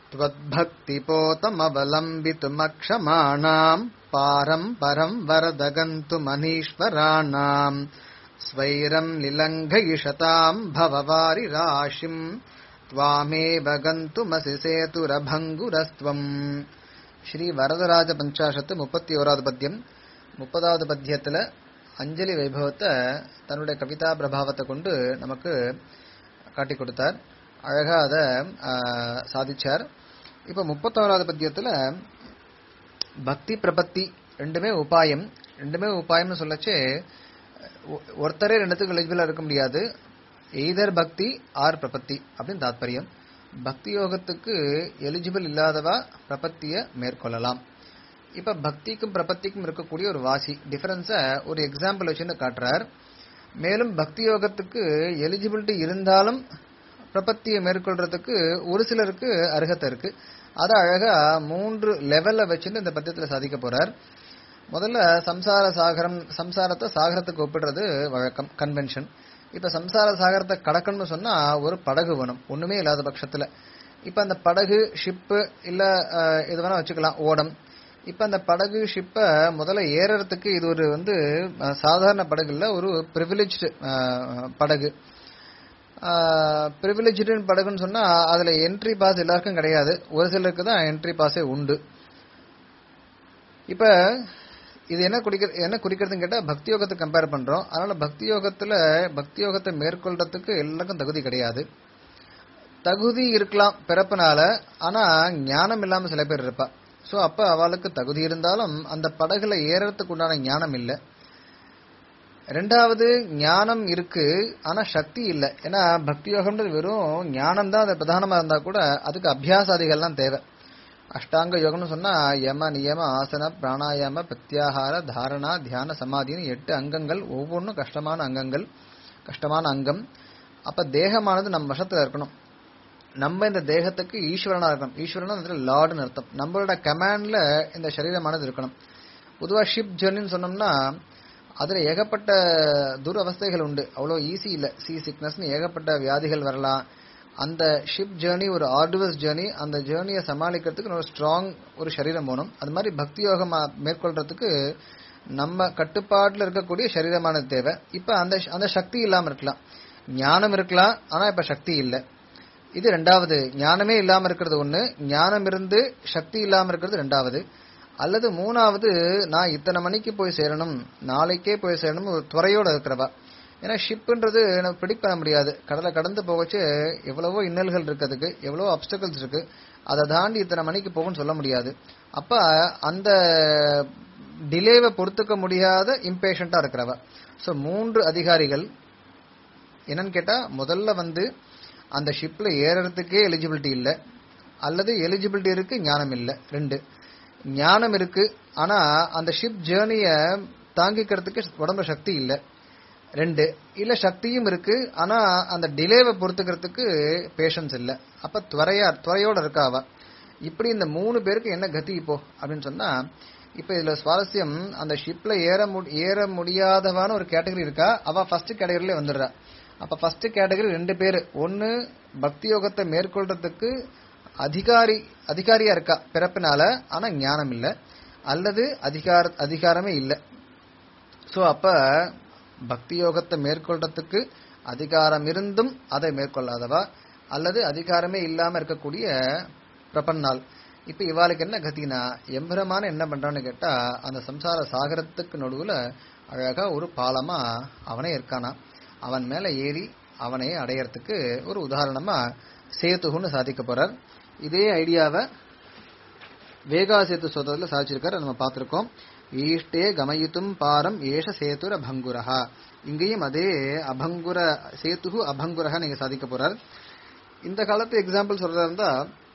त्वद्भक्तिपोतमवलम्बितुमक्षमाणाम् पारम् परम् वरदगन्तुमनीश्वराणाम् स्वैरम् निलङ्घयिषताम् भववारिराशिम् त्वामेव गन्तुमसि சேதுரபங்குரஸ்துவம் ஸ்ரீ வரதராஜ பஞ்சாசத்து முப்பத்தி ஓராவது பத்தியம் முப்பதாவது பத்தியத்துல அஞ்சலி வைபவத்தை தன்னுடைய கவிதா பிரபாவத்தை கொண்டு நமக்கு காட்டி கொடுத்தார் அழகா அதை சாதிச்சார் இப்ப முப்பத்தோராவது பத்தியத்துல பக்தி பிரபத்தி ரெண்டுமே உபாயம் ரெண்டுமே உபாயம்னு சொல்லச்சே ஒருத்தரே ரெண்டுத்துக்கு எலிஜிபிளா இருக்க முடியாது எய்தர் பக்தி ஆர் பிரபத்தி அப்படின்னு தாத்பரியம் பக்தி யோகத்துக்கு எலிஜிபிள் இல்லாதவா பிரபத்திய மேற்கொள்ளலாம் இப்ப பக்திக்கும் பிரபத்திக்கும் இருக்கக்கூடிய ஒரு வாசி டிஃபரன்ஸ ஒரு எக்ஸாம்பிள் வச்சுன்னு காட்டுறார் மேலும் பக்தி யோகத்துக்கு எலிஜிபிலிட்டி இருந்தாலும் பிரபத்தியை மேற்கொள்றதுக்கு ஒரு சிலருக்கு அருகத்தை இருக்கு அதை அழகா மூன்று லெவல்ல வச்சுன்னு இந்த பத்தியத்துல சாதிக்க போறார் முதல்ல சம்சார சாகரம் சம்சாரத்தை சாகரத்துக்கு ஒப்பிடுறது வழக்கம் கன்வென்ஷன் இப்ப சம்சார சாகரத்தை கடக்கணும்னு சொன்னா ஒரு படகு வேணும் ஒண்ணுமே இல்லாத பட்சத்துல இப்ப அந்த படகு ஷிப்பு இல்ல இது வேணா வச்சுக்கலாம் ஓடம் இப்ப அந்த படகு ஷிப்ப முதல்ல ஏறறதுக்கு இது ஒரு வந்து சாதாரண படகு இல்ல ஒரு பிரிவிலேஜ்டு படகு பிரிவிலேஜ்டு படகுன்னு சொன்னா அதுல என்ட்ரி பாஸ் எல்லாருக்கும் கிடையாது ஒரு சிலருக்கு தான் என்ட்ரி பாஸே உண்டு இப்ப இது என்ன குறிக்கிற என்ன குறிக்கிறதுன்னு கேட்டா பக்தி யோகத்தை கம்பேர் பண்றோம் அதனால பக்தி யோகத்துல பக்தி யோகத்தை மேற்கொள்றதுக்கு எல்லாருக்கும் தகுதி கிடையாது தகுதி இருக்கலாம் பிறப்பினால ஆனா ஞானம் இல்லாம சில பேர் இருப்பா சோ அப்ப அவளுக்கு தகுதி இருந்தாலும் அந்த படகுல ஏறறதுக்கு உண்டான ஞானம் இல்லை ரெண்டாவது ஞானம் இருக்கு ஆனா சக்தி இல்லை ஏன்னா பக்தி யோகம்ன்றது வெறும் ஞானம் தான் அது பிரதானமா இருந்தா கூட அதுக்கு அபியாசாதிகள்லாம் தேவை அஷ்டாங்க யோகம்னு சொன்னா யம நியம ஆசன பிராணாயாம பிரத்யாகார தாரணா தியான சமாதின்னு எட்டு அங்கங்கள் ஒவ்வொன்றும் கஷ்டமான அங்கங்கள் கஷ்டமான அங்கம் அப்ப தேகமானது நம்ம வசத்துல இருக்கணும் நம்ம இந்த தேகத்துக்கு ஈஸ்வரனா இருக்கணும் ஈஸ்வரனா அதுல லார்டுன்னு அர்த்தம் நம்மளோட கமாண்ட்ல இந்த சரீரமானது இருக்கணும் பொதுவா ஷிப் ஜெர்னின்னு சொன்னோம்னா அதுல ஏகப்பட்ட துர் அவஸ்தைகள் உண்டு அவ்வளோ ஈஸி இல்ல சி சிக்னஸ்னு ஏகப்பட்ட வியாதிகள் வரலாம் அந்த ஷிப் ஜேர்னி ஒரு ஆர்டுவஸ் ஜேர்னி அந்த ஜேர்னியை சமாளிக்கிறதுக்கு ஒரு ஸ்ட்ராங் ஒரு சரீரம் போகணும் அது மாதிரி பக்தி யோகம் மேற்கொள்றதுக்கு நம்ம கட்டுப்பாட்டில் இருக்கக்கூடிய சரீரமானது தேவை இப்ப அந்த அந்த சக்தி இல்லாம இருக்கலாம் ஞானம் இருக்கலாம் ஆனா இப்ப சக்தி இல்லை இது ரெண்டாவது ஞானமே இல்லாம இருக்கிறது ஒண்ணு ஞானம் இருந்து சக்தி இல்லாம இருக்கிறது ரெண்டாவது அல்லது மூணாவது நான் இத்தனை மணிக்கு போய் சேரணும் நாளைக்கே போய் சேரணும் ஒரு துறையோட இருக்கிறவா ஏன்னா ஷிப்புன்றது நம்ம ப்ரிடிக் பண்ண முடியாது கடலை கடந்து போகச்சு எவ்வளவோ இன்னல்கள் இருக்கிறதுக்கு எவ்வளவோ அப்டக்கல்ஸ் இருக்கு அதை தாண்டி இத்தனை மணிக்கு போகும்னு சொல்ல முடியாது அப்ப அந்த டிலேவை பொறுத்துக்க முடியாத இம்பேஷண்டா இருக்கிறவ ஸோ மூன்று அதிகாரிகள் என்னன்னு கேட்டா முதல்ல வந்து அந்த ஷிப்ல ஏறறதுக்கே எலிஜிபிலிட்டி இல்லை அல்லது எலிஜிபிலிட்டி இருக்கு ஞானம் இல்லை ரெண்டு ஞானம் இருக்கு ஆனா அந்த ஷிப் ஜேர்னிய தாங்கிக்கிறதுக்கு உடம்புல சக்தி இல்லை ரெண்டு இல்ல சக்தியும் இருக்கு ஆனா அந்த டிலேவை பொறுத்துக்கிறதுக்கு பேஷன்ஸ் இல்ல அப்ப துறையா துறையோட இருக்காவ இப்படி இந்த மூணு பேருக்கு என்ன கதி இப்போ அப்படின்னு சொன்னா இப்ப இதுல சுவாரஸ்யம் அந்த ஷிப்ல ஏற ஏற முடியாதவான ஒரு கேட்டகரி இருக்கா அவ ஃபர்ஸ்ட் கேட்டகரியில வந்துடுறா அப்ப ஃபர்ஸ்ட் கேட்டகரி ரெண்டு பேரு ஒன்னு பக்தி யோகத்தை மேற்கொள்றதுக்கு அதிகாரி அதிகாரியா இருக்கா பிறப்பினால ஆனா ஞானம் இல்ல அல்லது அதிகார அதிகாரமே இல்ல சோ அப்ப பக்தி யோகத்தை மேற்கொள்றதுக்கு அதிகாரம் இருந்தும் அதை மேற்கொள்ளாதவா அல்லது அதிகாரமே இல்லாம இருக்கக்கூடிய பிரபன்னாள் இப்ப இவாளுக்கு என்ன கத்தினா எம்பரமான என்ன பண்றான்னு கேட்டா அந்த சம்சார சாகரத்துக்கு நடுவுல அழகா ஒரு பாலமா அவனே இருக்கானா அவன் மேல ஏறி அவனை அடையறதுக்கு ஒரு உதாரணமா சேத்துகுன்னு சாதிக்க போறார் இதே ஐடியாவை வேகா சேத்து சோதரில் சாதிச்சிருக்காரு நம்ம பார்த்திருக்கோம் ஈஷ்டே கமயித்தும் பாரம் ஏஷ சேதுர அபங்குரஹா இங்கேயும் அதே அபங்குர சேத்துகு அபங்குரஹா நீங்க சாதிக்க போறார் இந்த காலத்து எக்ஸாம்பிள் சொல்றதா இருந்தா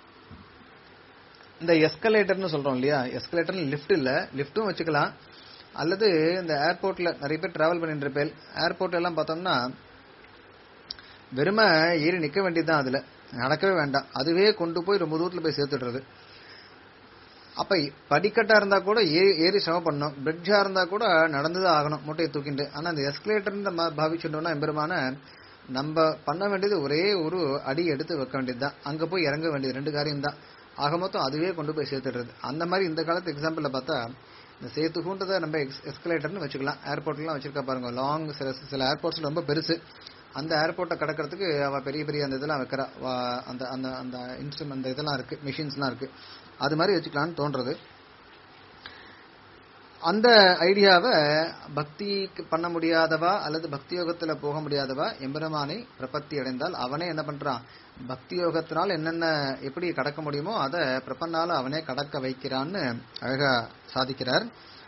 இந்த எஸ்கலேட்டர்னு சொல்றோம் இல்லையா எஸ்கலேட்டர் லிஃப்ட் இல்ல லிஃப்ட்டும் வச்சுக்கலாம் அல்லது இந்த ஏர்போர்ட்ல நிறைய பேர் டிராவல் பண்ணிட்டு இருப்பேன் ஏர்போர்ட் எல்லாம் பார்த்தோம்னா வெறுமை ஏறி நிக்க வேண்டியதுதான் அதுல நடக்கவே வேண்டாம் அதுவே கொண்டு போய் ரொம்ப தூரத்துல போய் சேர்த்துடுறது அப்ப படிக்கட்டா இருந்தா கூட ஏறி ஏறி சிரமம் பண்ணணும் பிரிட்ஜா இருந்தா கூட நடந்துதான் ஆகணும் மூட்டையை தூக்கிட்டு ஆனா அந்த எஸ்கலேட்டர் பாவிச்சுட்டோம்னா எம்பெருமான நம்ம பண்ண வேண்டியது ஒரே ஒரு அடி எடுத்து வைக்க வேண்டியதுதான் அங்க போய் இறங்க வேண்டியது ரெண்டு காரியம் தான் ஆக மொத்தம் அதுவே கொண்டு போய் சேர்த்துடுறது அந்த மாதிரி இந்த காலத்து எக்ஸாம்பிள்ல பார்த்தா இந்த சேத்துகுன்றதை நம்ம எஸ்கலேட்டர்னு வச்சுக்கலாம் ஏர்போர்ட்லாம் வச்சிருக்கா பாருங்க லாங் சில சில ஏர்போர்ட்ஸ் ரொம்ப பெருசு அந்த ஏர்போர்ட்டை கடக்கிறதுக்கு அவ பெரிய பெரிய அந்த இதெல்லாம் வைக்கிறா வா- அந்த அந்த அந்த இன்ஸ்ட்ருமெண்ட் அந்த இதெல்லாம் இருக்கு மிஷின்ஸ்லாம் இருக்கு அது மாதிரி வச்சுக்கலாம்னு தோன்றது அந்த ஐடியாவை பக்தி பண்ண முடியாதவா அல்லது பக்தி யோகத்துல போக முடியாதவா எம்பெருமானை பிரபத்தி அடைந்தால் அவனே என்ன பண்றான் பக்தி யோகத்தினால் என்னென்ன எப்படி கடக்க முடியுமோ அதை பிரபன்னால அவனே கடக்க வைக்கிறான்னு அழகா சாதிக்கிறார்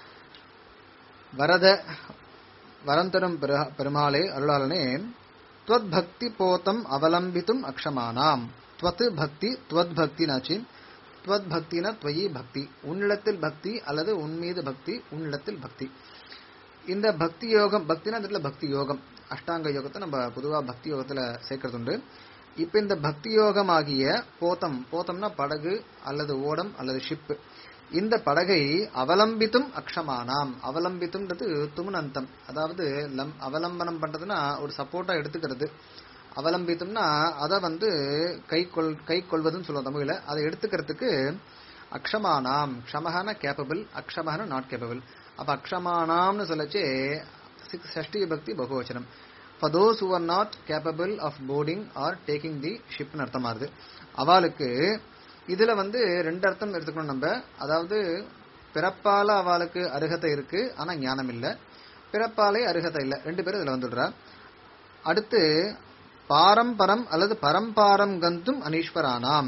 வரத வரம் தரும் பெரு- பெருமாளே அருளாளனே துவத் பக்தி போத்தம் அவலம்பித்தும் அக்ஷமானாம் துவத் பக்தி துவத் பக்தி நாச்சு துவத் பக்தினா துவயி பக்தி உன்னிடத்தில் பக்தி அல்லது உன் மீது பக்தி உன்னிடத்தில் பக்தி இந்த பக்தி யோகம் பக்தினா இந்த இடத்துல பக்தி யோகம் அஷ்டாங்க யோகத்தை நம்ம பொதுவா பக்தி யோகத்துல சேர்க்கறது உண்டு இப்ப இந்த பக்தி யோகம் ஆகிய போத்தம் போத்தம்னா படகு அல்லது ஓடம் அல்லது ஷிப் இந்த படகை அவலம்பித்தும் அக்ஷமானாம் அவலம்பித்தும்ன்றது துமுனந்தம் அதாவது லம் அவலம்பனம் பண்றதுன்னா ஒரு சப்போர்ட்டா எடுத்துக்கிறது அவலம்பித்தும்னா அதை வந்து கை கொள் கை கொள்வதுன்னு சொல்லுவோம் தமிழ்ல அதை எடுத்துக்கிறதுக்கு அக்ஷமானாம் க்ஷமஹான கேப்பபிள் அக்ஷமஹான நாட் கேப்பபிள் அப்ப அக்ஷமானாம்னு சொல்லச்சே சிக்ஸ் ஷஷ்டி பக்தி பகுவச்சனம் for those who are not capable of boarding or taking the ஷிப்னு அர்த்தமாகுது அவளுக்கு இதுல வந்து ரெண்டு அர்த்தம் எடுத்துக்கணும் நம்ம அதாவது பிறப்பால அவளுக்கு அருகதை இருக்கு ஆனா ஞானம் இல்ல பிறப்பாலே அருகதை இல்ல ரெண்டு பேரும் இதுல வந்துடுறா அடுத்து பாரம்பரம் அல்லது பரம்பாரம் கந்தும் அனீஸ்வரானாம்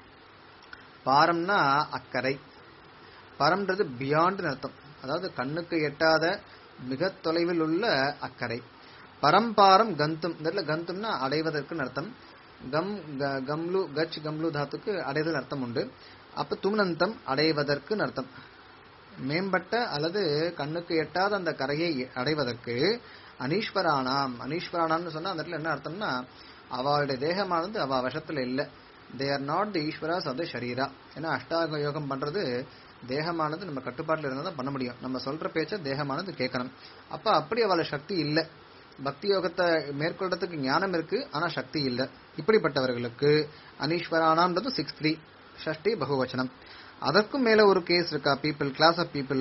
பாரம்னா அக்கறை பரம்ன்றது பியாண்ட் அர்த்தம் அதாவது கண்ணுக்கு எட்டாத மிக தொலைவில் உள்ள அக்கறை பரம்பாரம் கந்தும் இந்த இடத்துல கந்தும்னா அடைவதற்குன்னு அர்த்தம் கம் க- கம்லு கச் கம்லு தாத்துக்கு அடைதல் அர்த்தம் உண்டு அப்ப தும்னந்தம் அடைவதற்குன்னு அர்த்தம் மேம்பட்ட அல்லது கண்ணுக்கு எட்டாத அந்த கரையை அடைவதற்கு அனீஸ்வரானாம் அனீஸ்வரானாம்னு சொன்னா அந்த இடத்துல என்ன அர்த்தம்னா அவளுடைய தேகமானது அவ வசத்துல இல்ல தே ஆர் நாட் தி ஈஸ்வராஸ் ஆஃப் த ஷரீரா ஏன்னா அஷ்டாங்க யோகம் பண்றது தேகமானது நம்ம கட்டுப்பாட்டுல இருந்தா தான் பண்ண முடியும் நம்ம சொல்ற பேச்ச தேகமானது கேட்கணும் அப்ப அப்படி அவளை சக்தி இல்ல பக்தி யோகத்தை மேற்கொள்றதுக்கு ஞானம் இருக்கு ஆனா சக்தி இல்ல இப்படிப்பட்டவர்களுக்கு அனீஸ்வரானாம்ன்றது சிக்ஸ் த்ரீ ஷஷ்டி பகுவச்சனம் அதற்கும் மேல ஒரு கேஸ் இருக்கா பீப்புள் கிளாஸ் ஆஃப் பீப்புள்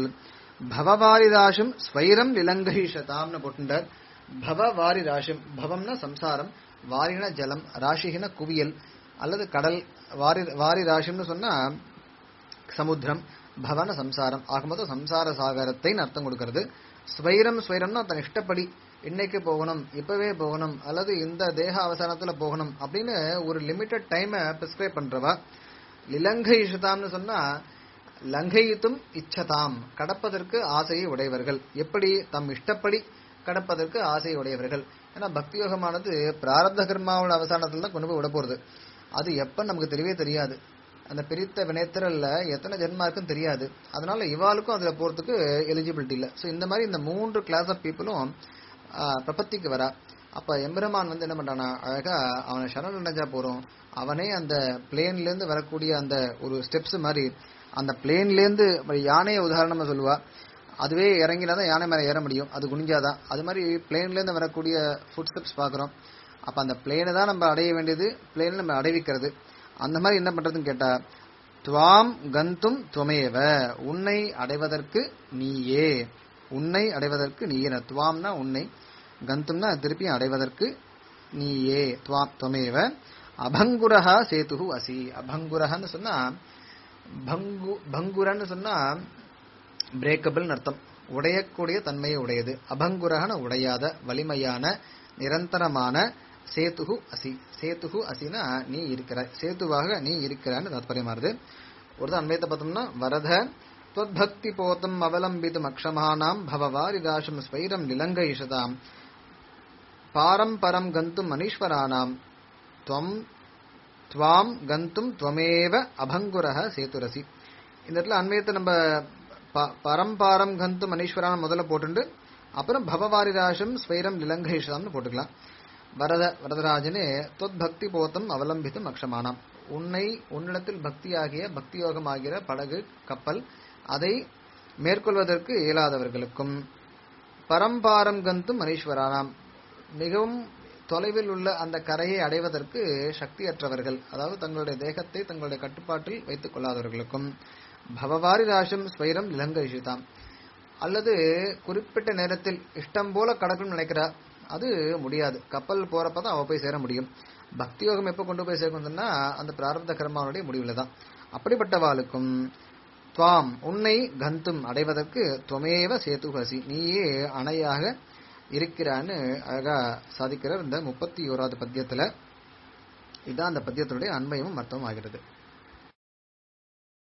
பவவாரிராஷம் ஸ்வைரம் நிலங்கரிஷதாம்னு போட்டுட்டார் பவ வாரிராஷம் பவம்னா சம்சாரம் வாரின ஜலம் ராசிகின குவியல் அல்லது கடல் வாரி வாரிராஷம்னு சொன்னா சமுத்திரம் பவன சம்சாரம் ஆக மொத்தம் சம்சார சாகரத்தை அர்த்தம் கொடுக்கிறது ஸ்வைரம் ஸ்வைரம்னா தன் இஷ்டப்படி இன்னைக்கு போகணும் இப்பவே போகணும் அல்லது இந்த தேக அவசானத்துல போகணும் அப்படின்னு ஒரு லிமிட்டட் டைமை பிரிஸ்கிரைப் பண்றவா லிலங்கை இஷதாம்னு சொன்னா லங்கையித்தும் இச்சதாம் கடப்பதற்கு ஆசையை உடையவர்கள் எப்படி தம் இஷ்டப்படி கடப்பதற்கு ஆசையை உடையவர்கள் ஏன்னா பக்தி யோகமானது பிராரப்த கர்மாவோட அவசானத்துல தான் கொண்டு போய் விட போறது அது எப்ப நமக்கு தெரியவே தெரியாது அந்த பிரித்த வினைத்திரல்ல எத்தனை ஜென்மா இருக்குன்னு தெரியாது அதனால இவாளுக்கும் அதுல போறதுக்கு எலிஜிபிலிட்டி இல்ல சோ இந்த மாதிரி இந்த மூன்று கிளாஸ் ஆஃப் பீப்புளும் பிரபத்திக்கு வரா அப்ப எம்பெருமான் வந்து என்ன பண்றானா அழகா அவனை சரண் அடைஞ்சா போறோம் அவனே அந்த பிளேன்ல இருந்து வரக்கூடிய அந்த ஒரு ஸ்டெப்ஸ் மாதிரி அந்த பிளேன்ல இருந்து யானையை உதாரணமா சொல்லுவா அதுவே இறங்கினா தான் யானை மேல ஏற முடியும் அது குனிஞ்சாதான் அது மாதிரி பிளேன்ல இருந்து வரக்கூடிய ஃபுட் ஸ்டெப்ஸ் பாக்குறோம் அப்ப அந்த பிளேனை தான் நம்ம அடைய வேண்டியது பிளேனை நம்ம அடைவிக்கிறது அந்த மாதிரி என்ன பண்றதுன்னு கேட்டா துவாம் கந்தும் துவமேவ உன்னை அடைவதற்கு நீயே உன்னை அடைவதற்கு நீயே துவாம்னா உன்னை கந்தும்னா திருப்பியும் அடைவதற்கு நீயே துவாம் துவமேவ அபங்குரஹா சேதுஹு அசி அபங்குரஹன்னு சொன்னா பங்கு பங்குரன்னு சொன்னா பிரேக்கபிள்னு அர்த்தம் உடையக்கூடிய தன்மையை உடையது அபங்குரகன உடையாத வலிமையான நிரந்தரமான சேத்துகு அசி சேத்துகு அசினா நீ இருக்கிறாய் சேத்துவாக நீ இருக்கிறான்னு தாத்பரியமாறுது ஒரு அன்வயத்தை பார்த்தோம்னா வரத त्वद्भक्ति पोतम् अवलम्बितुम् अक्षमाणाम् भववारिदाशम् स्वैरम् निलङ्घयिषताम् पारम् परम् गन्तुम् अनीश्वराणाम् त्वम् துவாம் கந்தும் துவமேவ அபங்குரஹ சேதுரசி இந்த இடத்துல அன்வயத்தை நம்ம ப- பரம்பாரம் கந்தும் அனீஸ்வரான முதல்ல போட்டுண்டு அப்புறம் பவவாரிராசம் ஸ்வைரம் நிலங்கைஷாம்னு போட்டுக்கலாம் வரத வரதராஜனே தொத் பக்தி போத்தம் அவலம்பித்தும் அக்ஷமானாம் உன்னை உன்னிடத்தில் பக்தியாகிய பக்தி யோகமாகிற படகு கப்பல் அதை மேற்கொள்வதற்கு இயலாதவர்களுக்கும் பரம்பாரம் கந்தும் அனீஸ்வரானாம் மிகவும் தொலைவில் உள்ள அந்த கரையை அடைவதற்கு சக்தியற்றவர்கள் அதாவது தங்களுடைய தேகத்தை தங்களுடைய கட்டுப்பாட்டில் வைத்துக் கொள்ளாதவர்களுக்கும் பவவாரி ராசம் ஸ்வைரம் இலங்கரிஷிதாம் அல்லது குறிப்பிட்ட நேரத்தில் இஷ்டம் போல கடக்கணும்னு நினைக்கிறா அது முடியாது கப்பல் போறப்பதான் அவ போய் சேர முடியும் பக்தி யோகம் எப்ப கொண்டு போய் சேர்க்கணும்னா அந்த பிராரப்த கர்மாவுடைய முடிவுல தான் அப்படிப்பட்டவாளுக்கும் துவாம் உன்னை கந்தும் அடைவதற்கு துவமேவ சேதுகசி நீயே அணையாக இருக்கிறான்னு அழகா சாதிக்கிறார் இந்த முப்பத்தி ஓராவது பத்தியத்துல இதான் அந்த பத்தியத்தினுடைய அன்மையும் அர்த்தமும் ஆகிறது